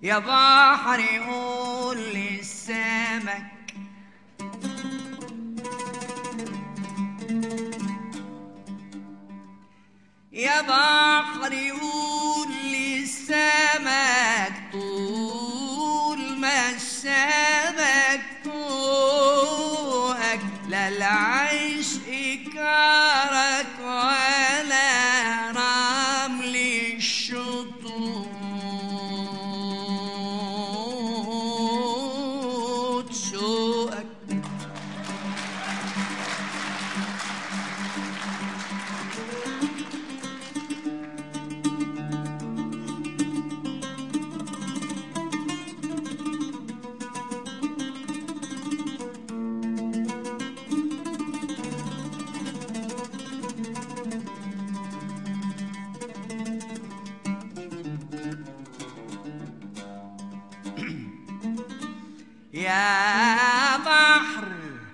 يا بحر قول للسمك يا بحر قول للسمك طول ما السمك فوقك لا العيش إكارك ولا رمل الشطوط شوقك يا بحر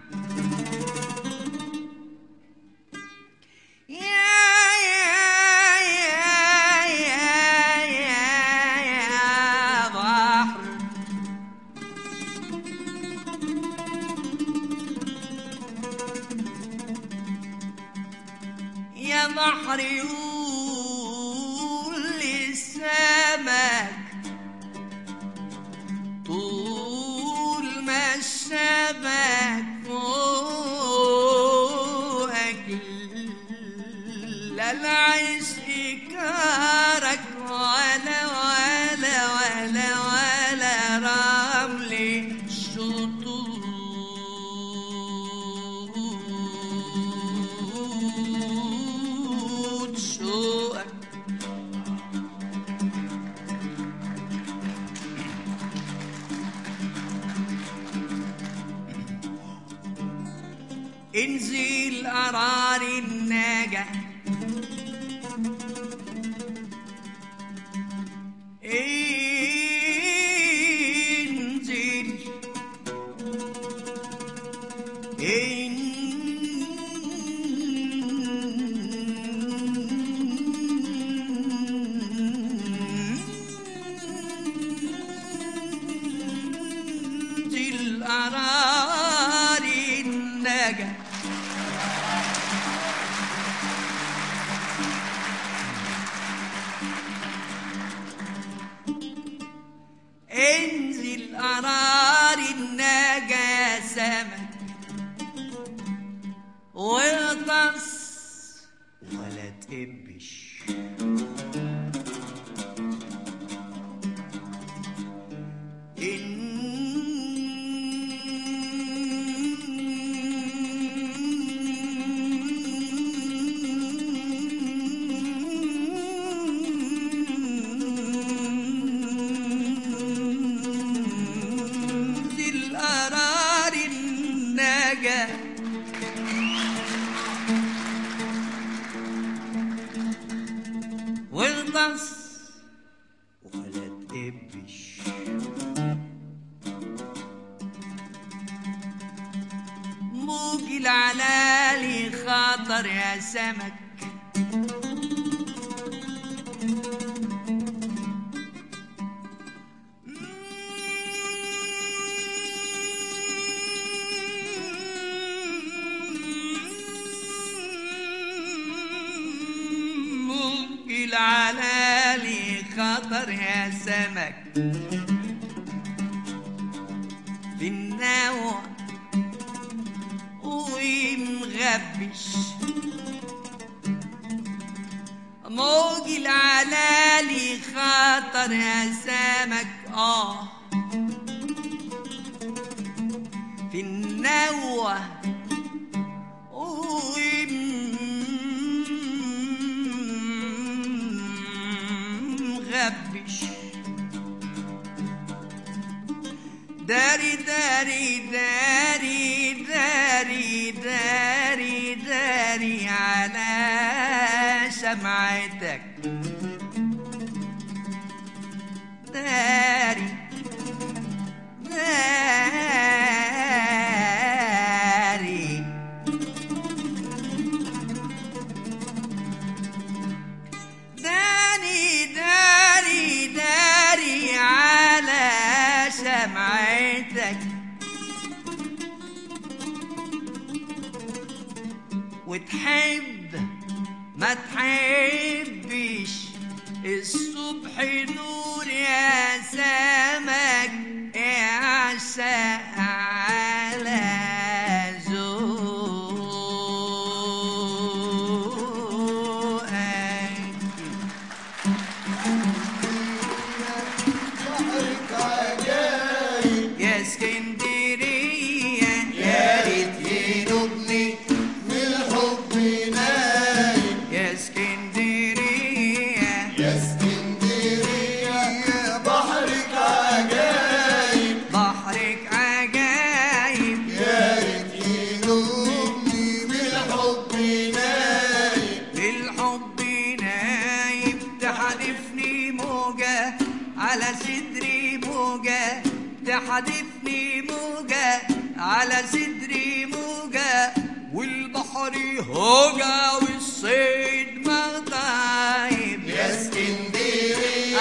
يا يا يا يا يا يا بحر يا بحر قول للسمك طول ما الشبك فوقك لا العيش إكارك ولا ولا ولا ولا رمل شطوط شوقك انزل قرار النجا انزل انزل قرار النجا انزل قرار النجا سمك واغطس ولا تقبش انزل قرار النجا واغطس ولا تقبش موج العلالي خطر يا سمك موج العلالي خطر يا سمك في النوى ومغبش موج العلالي خطر يا سمك اه في النوى ومغبش داري داري داري داري داري داري على شمعتك داري داري داري داري داري على بتحب ما تحبش الصبح نور يا سمك اعشق على ذوقك يا اسكندرية يا ريت ينوبني من الحب نايم يا اسكندرية يا اسكندرية بحرك عجايب بحرك عجايب يا ريت ينوبني من الحب نايم الحب نايم تحدفني موجة على صدري موجة تحدفني موجة على صدري موجة والبحر هوجة والصيد مغطايب يا اسكندرية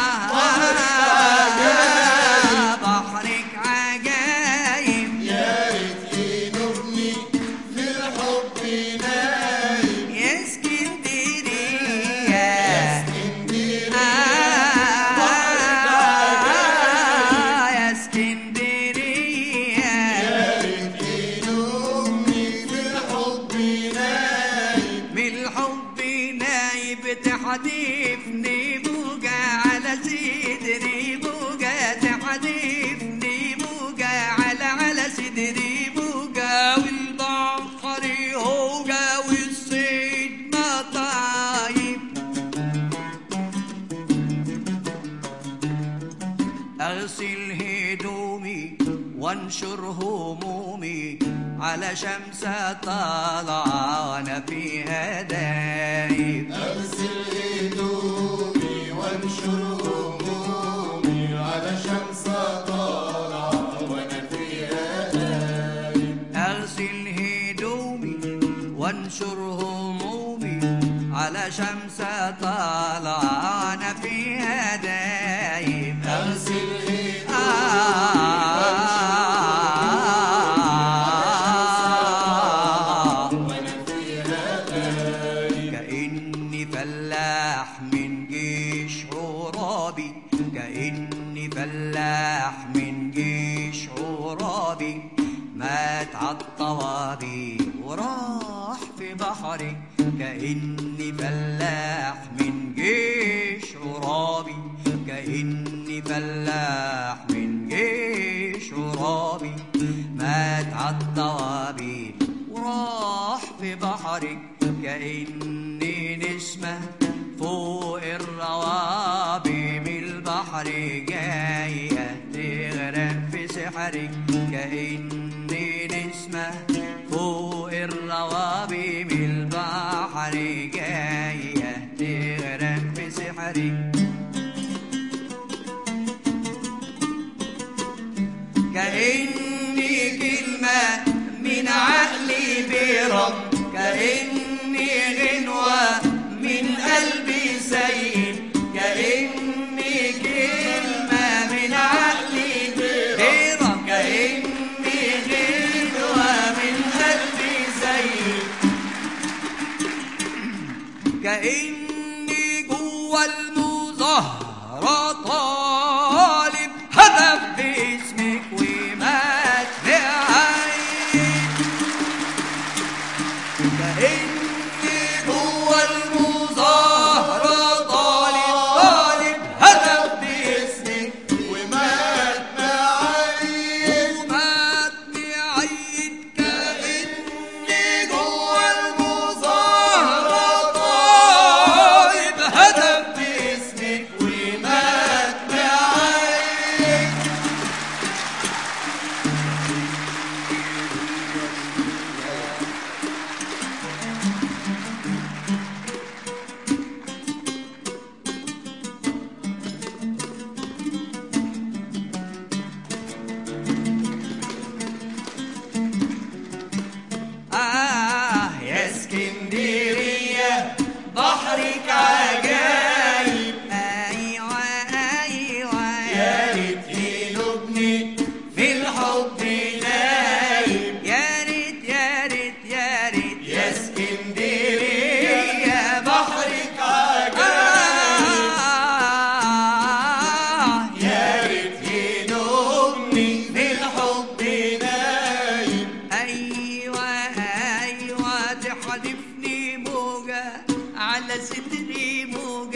آه بحرك عجايب يا ريت ينوبني من الحب نايم يا اسكندرية اسكندرية آه يا اسكندرية يا ريت ينوبني من الحب نايم من الحب نايب تحدفني بوجة على صدري بوجة تحدفني بوجة على على صدري بوجة والبحر هوجة والصيد مطايب أغسل هدومي وانشر همومي على شمس طالعة وأنا فيها دايب أغسل هدومي وانشر همومي على شمس طالعة وأنا فيها نايم أغسل هدومي وانشر همومي على شمس طالعة وأنا فيها دايب أغسل هدومي آه وأنا فيها نايم كأني فلاح من جيش عرابي كأني فلاح من جيش عرابي مات عالطوابي وراح في بحري كأني فلاح من جيش عرابي كأني فلاح من جيش عرابي مات عالطوابي وراح في بحرك كأني نسمة فوق الروابي من البحر جاية تغرق في سحرك كأني نسمة فوق الروابي من البحر جاية تغرق في سحرك كأني كلمة من عقلي برب كأني غنوة من قلبي سيد كأني كلمة من عقلي برب كأني غنوة من قلبي سيد كأني جوا المظاهرة طالب هدف باسمك ومات بعيد كأني جوا المظاهرة طالب طالب هدف باسمك ومات معايا ومات بعيد كأني جوا المظاهرة طالب هدف باسمك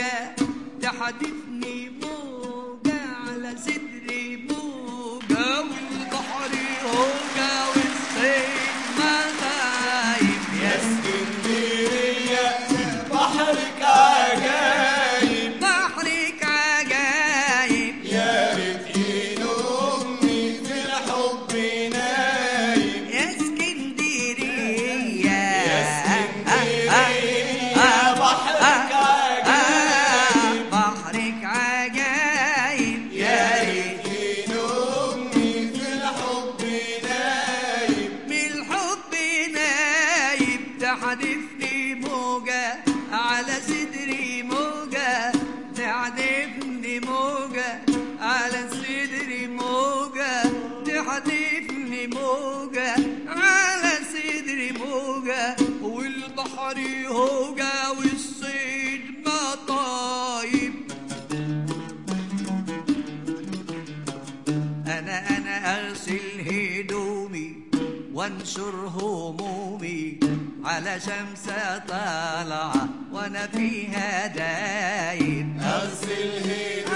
موجة تحدفني موجة على صدري موجة والبحر هوجة والصيد مغايب يا اسكندرية بحرك عجايب بحرك عجايب يا ريت ينومني في الحب نايم يا اسكندرية يا اسكندرية بحرك عجايب بحرك عجايب يا ريت ينومني في الحب نايم من الحب نايب تحدفني موجة على صدري موجة تحدفني موجة على صدري موجة تحدفني موجة على صدري موجة والبحر هوجة والصيد مطايب أنا أنا أغسل هدومي وانشر همومي على شمسة طالعة وأنا فيها دايب أغسل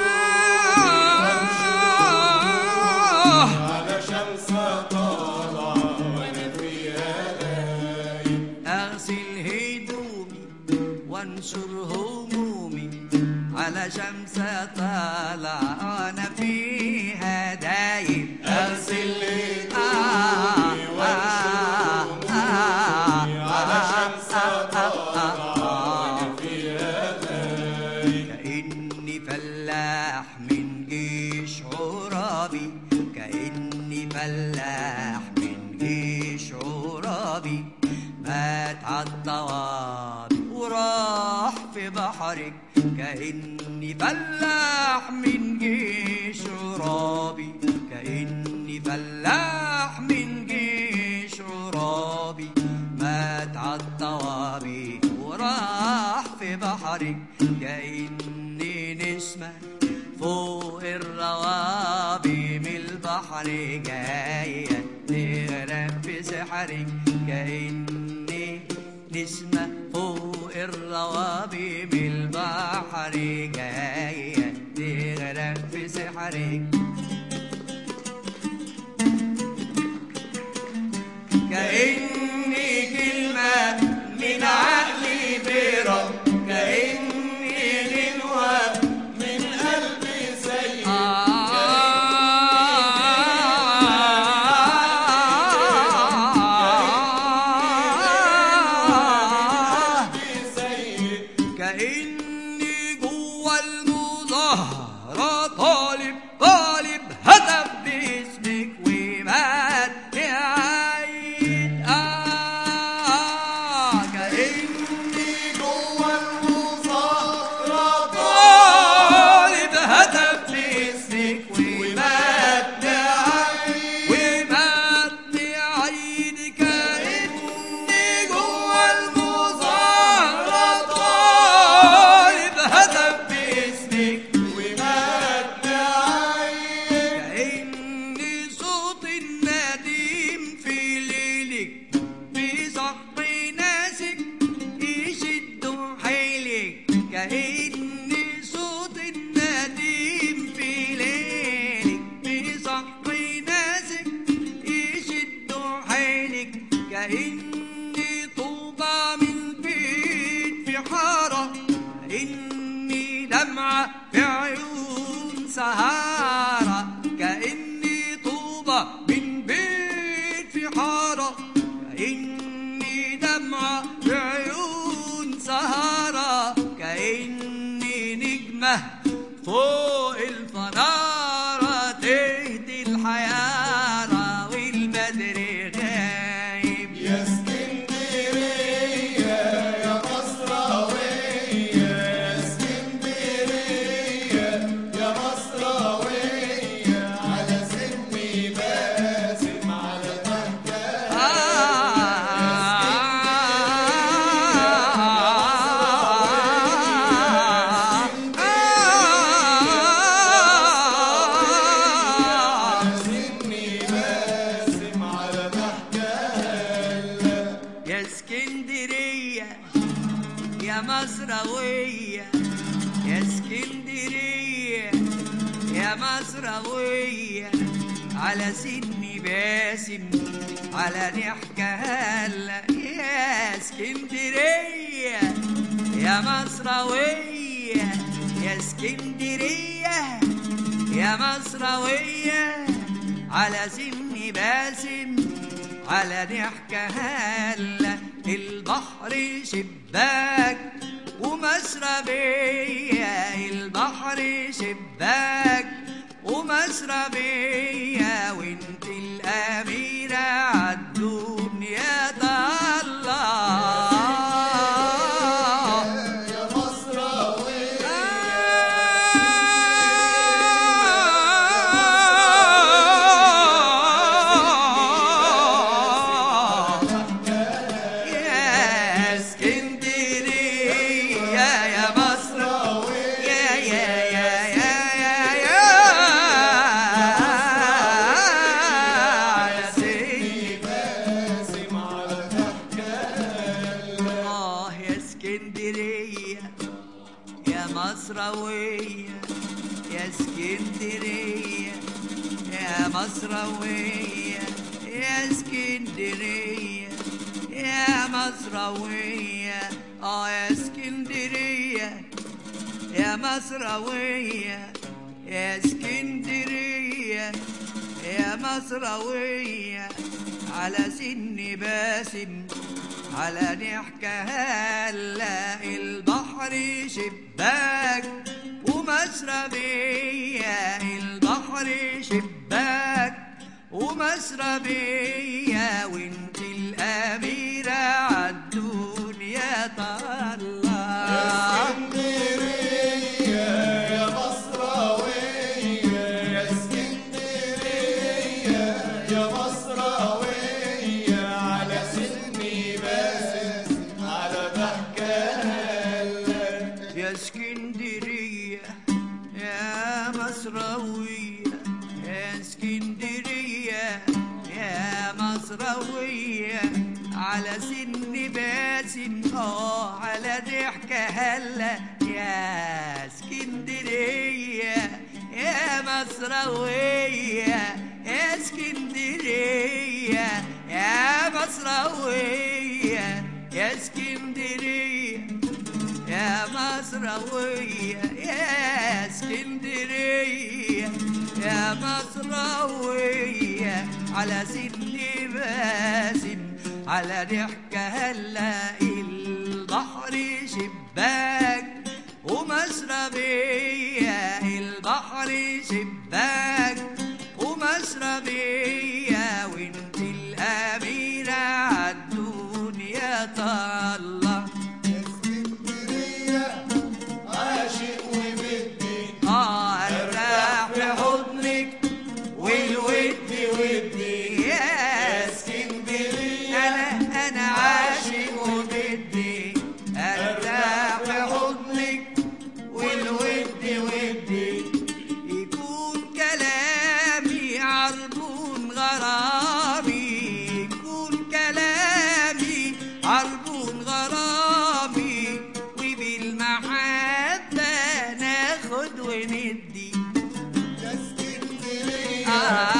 آه على شمس طالعة وأنا فيها دايم أغسل هدومي وانشر همومي على شمسة طالعة وأنا فيها دايب أغسل آه هدومي وانشر همومي على شمس طالعة وأنا فيها دايم كأني فلاح من جيش عرابي كأني فلاح من جيش عرابي مات عالطوابي وراح في بحرك كأني فلاح من جيش عرابي كأني فلاح من جيش عرابي مات عالطوابي وراح في بحرك كأني نسمة فوق الروابي من البحر جاية تغرق في سحرك كأني نسمة فوق الروابي من البحر جاية تغرق في سحرك كأني كلمة من عقلي برب كأني غنوة من قلبي سيد سيد كأني جوا المظاهرة طالب طالب هدف باسمك ومات يعيد آه كأني جوا المظاهرة طالب هدف باسمك ومات يعيد ومات عيد كأني جوا المظاهرة طالب هدف باسمك ومات يعيد كأني صوت النديم في ليلك في صق ناسك يشد حيلك كأني صوت النديم في ليلك في صق ناسك يشد حيلك كأني طوبى من بيت في حارة كأني دمعة في عيون سهارة كأني طوبة من بيت في حارة كأني دمعة في عيون سهارة كأني نجمة فوق الفنارة تهدي الحيارة والبدر غايب يا اسكندرية يا مصراوية يا اسكندرية يا مصراوية على سني باسم على تهجة آه مصروية على سن باسم على ضحكة هلا يا اسكندرية يا مصروية يا اسكندرية يا مصروية على سن باسم على ضحكة هلا البحر شباك ومشربية البحر شباك ومشربية وانت الأميرة عالدنيا الله يا مصراوية يا اسكندرية يا مصر يا يا يا يا يا يا يا سيدي باسم على آه يا اسكندرية يا مصروية يا اسكندرية يا مصروية يا اسكندرية يا مصروية آه يا اسكندرية يا مصروية يا اسكندرية يا مصروية على سن باسم على ضحكة هلا البحر شباك ومشربية البحر شباك ومشربية وانت الأميرة عالدنيا طلع اسكندرية يا مصراوية يا اسكندرية يا مصراوية على سني باسم على ضحكة يا اسكندرية يا مصروية يا اسكندرية يا مصروية على سن باسم اه على ضحكة هلا يا اسكندرية يا مصروية يا اسكندرية يا مصروية يا اسكندرية يا مصروية يا اسكندرية يا مصروية على سن باسم على ضحكة هلا البحر شباك ومشربية البحر شباك ومشربية وانت الأميرة عالدنيا طلع اسكندرية عاشق وبدي اه ارتاح في حضنك والود ودي يا اسكندرية انا انا عاشق وبدي ارتاح في حضنك والود ودي يكون كلامي عربون غرامي يكون كلامي عربون غرامي وبالمحبة ناخد وندي يا اسكندرية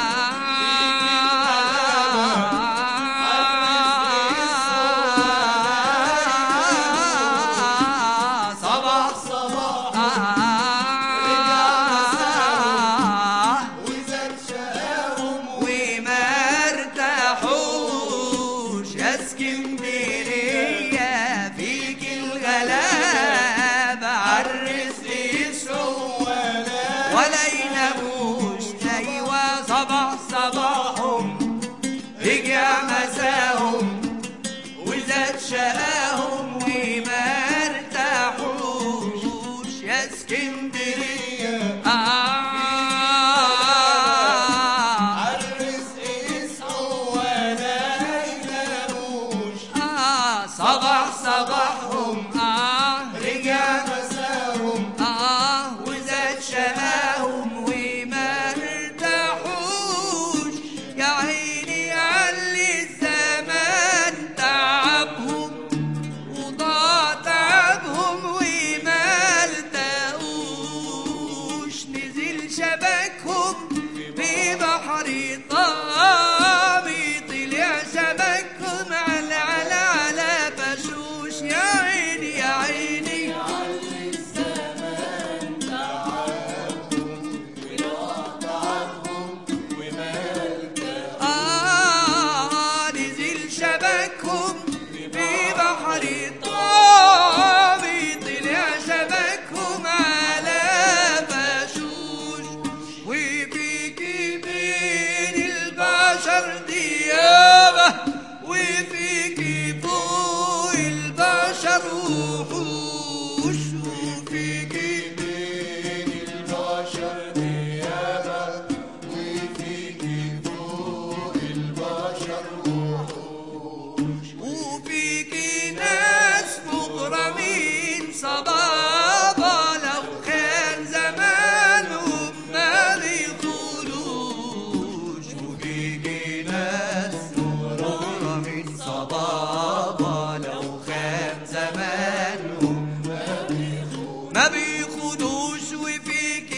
صباح صباح وزاد شقاهم وما ارتاحوش يا اسكندرية فيك الغلابة عالرزق يسعوا ولا يناموش ايوه صباح صباحهم رجع مساهم وزاد شقاهم وما ارتاحوش يا اسكندرية آه عالرزق يسعوا ولا يناموش آه صباح صباحهم آه رجع مساهم آه وزاد شقاهم وما ارتاحوش يا عيني علي الزمان تعبهم وضاع تعبهم وما ارتاحوش بحر طامي طلع سمكهم على على على بشوش يا عيني يا عيني آه نزل شبكهم في بحر طامي طلع شبكهم على بشوش وفي كبين البشر ديابة وفي كبو البشر وحوش وفي كبين البشر ديابة وفيك فوق البشر وفيك ناس مغرمين صبابة لو كان زمانهم ما بيقولوش وفيك ناس مغرمين صبابة لو كان زمانهم ما بيخدوش وفيك